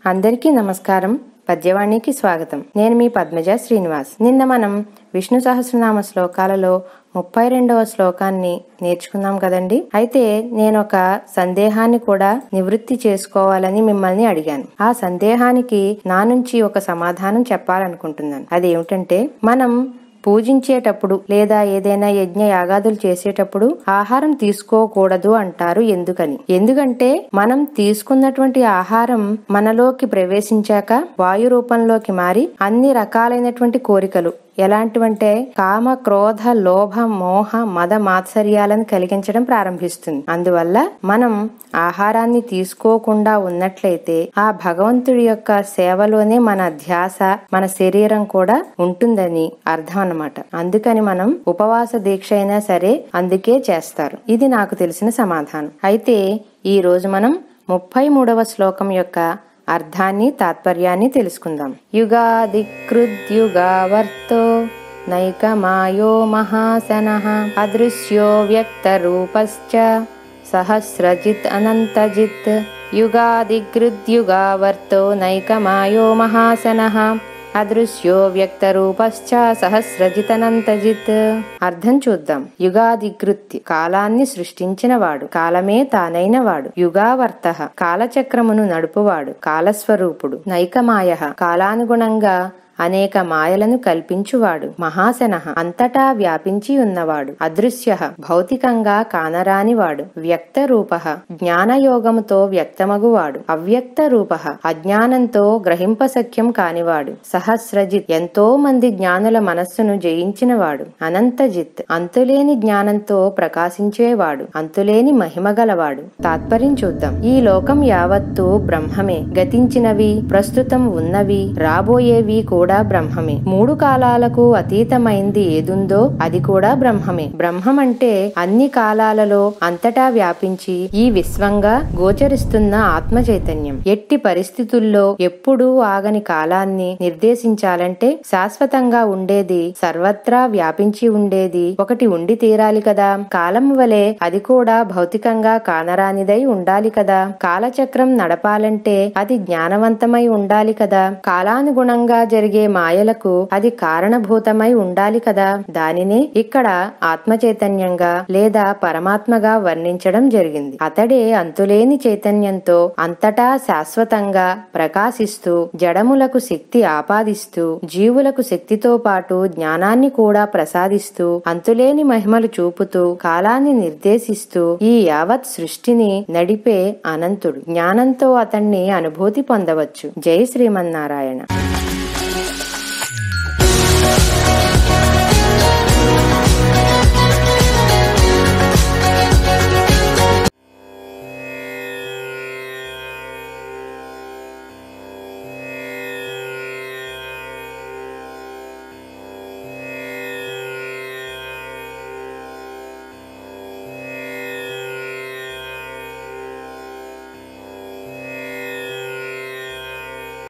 అందరికీ నమస్కారం పద్యవాణికి స్వాగతం నేను మీ పద్మజ శ్రీనివాస్ నిన్న మనం విష్ణు సహస్రనామ శ్లోకాలలో ముప్పై రెండవ శ్లోకాన్ని నేర్చుకున్నాం కదండి అయితే నేను ఒక సందేహాన్ని కూడా నివృత్తి చేసుకోవాలని మిమ్మల్ని అడిగాను ఆ సందేహానికి నా నుంచి ఒక సమాధానం చెప్పాలనుకుంటున్నాను అది ఏమిటంటే మనం పూజించేటప్పుడు లేదా ఏదైనా యజ్ఞ యాగాదులు చేసేటప్పుడు ఆహారం తీసుకోకూడదు అంటారు ఎందుకని ఎందుకంటే మనం తీసుకున్నటువంటి ఆహారం మనలోకి ప్రవేశించాక వాయు రూపంలోకి మారి అన్ని రకాలైనటువంటి కోరికలు ఎలాంటివంటే కామ క్రోధ లోభ మోహ మద మాత్సర్యాలను కలిగించడం ప్రారంభిస్తుంది అందువల్ల మనం ఆహారాన్ని తీసుకోకుండా ఉన్నట్లయితే ఆ భగవంతుడి యొక్క సేవలోనే మన ధ్యాస మన శరీరం కూడా ఉంటుందని అర్థం అన్నమాట అందుకని మనం ఉపవాస దీక్ష అయినా సరే అందుకే చేస్తారు ఇది నాకు తెలిసిన సమాధానం అయితే ఈ రోజు మనం ముప్పై మూడవ శ్లోకం యొక్క అర్థాన్ని తాత్పర్యాన్ని తెలుసుకుందాం యుగాదికృద్యుగావర్తో నైకమాయో మహాసన అదృశ్యో వ్యక్తరూపశ్చ సహస్రజిత్ అనంతజిత్ యుగాదిగృద్యుగావర్తో నైకమాయో మహాసన అదృశ్యో వ్యక్తరూపశ్చ సహస్రజితనంతజిత్ అర్థం చూద్దాం యుగాదిగృత్య కాలాన్ని సృష్టించినవాడు కాలమే తానైన వాడు యుగావర్త కాలచక్రమును నడుపువాడు కాలస్వరూపుడు నైకమాయ కాలానుగుణంగా అనేక మాయలను కల్పించువాడు మహాశన అంతటా వ్యాపించి ఉన్నవాడు అదృశ్య భౌతికంగా కానరానివాడు వ్యక్త రూప జ్ఞానయోగముతో వ్యక్తమగువాడు అవ్యక్త రూప అజ్ఞానంతో గ్రహింపసఖ్యం కానివాడు సహస్రజిత్ ఎంతో మంది జ్ఞానుల మనస్సును జయించినవాడు అనంతజిత్ అంతులేని జ్ఞానంతో ప్రకాశించేవాడు అంతులేని మహిమ గలవాడు తాత్పర్యం చూద్దాం ఈ లోకం యావత్తు బ్రహ్మమే గతించినవి ప్రస్తుతం ఉన్నవి రాబోయేవి కూడా బ్రహ్మమే మూడు కాలాలకు అతీతమైంది ఏదుందో అది కూడా బ్రహ్మమే బ్రహ్మం అంటే అన్ని కాలాలలో అంతటా వ్యాపించి ఈ విశ్వంగా గోచరిస్తున్న ఆత్మ చైతన్యం ఎట్టి పరిస్థితుల్లో ఎప్పుడూ ఆగని కాలాన్ని నిర్దేశించాలంటే శాశ్వతంగా ఉండేది సర్వత్రా వ్యాపించి ఉండేది ఒకటి ఉండి తీరాలి కదా కాలం వలె అది కూడా భౌతికంగా కానరానిదై ఉండాలి కదా కాలచక్రం నడపాలంటే అది జ్ఞానవంతమై ఉండాలి కదా కాలానుగుణంగా జరిగే మాయలకు అది కారణభూతమై ఉండాలి కదా దానినే ఇక్కడ ఆత్మ చైతన్యంగా లేదా పరమాత్మగా వర్ణించడం జరిగింది అతడే అంతులేని చైతన్యంతో అంతటా శాశ్వతంగా ప్రకాశిస్తూ జడములకు శక్తి ఆపాదిస్తూ జీవులకు శక్తితో పాటు జ్ఞానాన్ని కూడా ప్రసాదిస్తూ అంతులేని మహిమలు చూపుతూ కాలాన్ని నిర్దేశిస్తూ ఈ యావత్ సృష్టిని నడిపే అనంతుడు జ్ఞానంతో అతన్ని అనుభూతి పొందవచ్చు జై శ్రీమన్నారాయణ